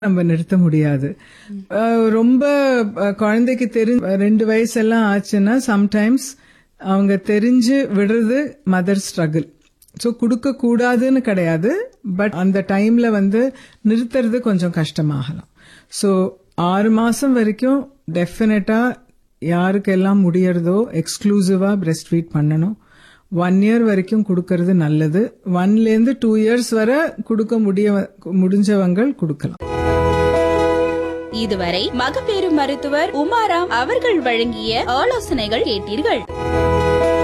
நம்ம நிறுத்த முடியாது அஹ் ரொம்ப அஹ், குழந்தைக்கு தெரிஞ்சு ரெண்டு வயசெல்லாம் ஆச்சுன்னா சம்டைம்ஸ் அவங்க தெரிஞ்சு விடுறது மதர் ஸ்ட்ரகிள் ஸோ கொடுக்க கூடாதுன்னு கிடையாது பட் அந்த டைம்ல வந்து நிறுத்துறது கொஞ்சம் கஷ்டமாகலாம் ஸோ ஆறு மாசம் வரைக்கும் டெஃபினட்டா யாருக்கெல்லாம் முடியறதோ எக்ஸ்க்ளூசிவா பிரஸ்ட் ஃபீட் பண்ணணும் ஒன் இயர் வரைக்கும் கொடுக்கறது நல்லது ஒன்லேருந்து டூ இயர்ஸ் வரை கொடுக்க முடிய முடிஞ்சவங்க கொடுக்கலாம் இதுவரை மகப்பேறு மருத்துவர் உமாராம் அவர்கள் வழங்கிய ஆலோசனைகள் கேட்டீர்கள்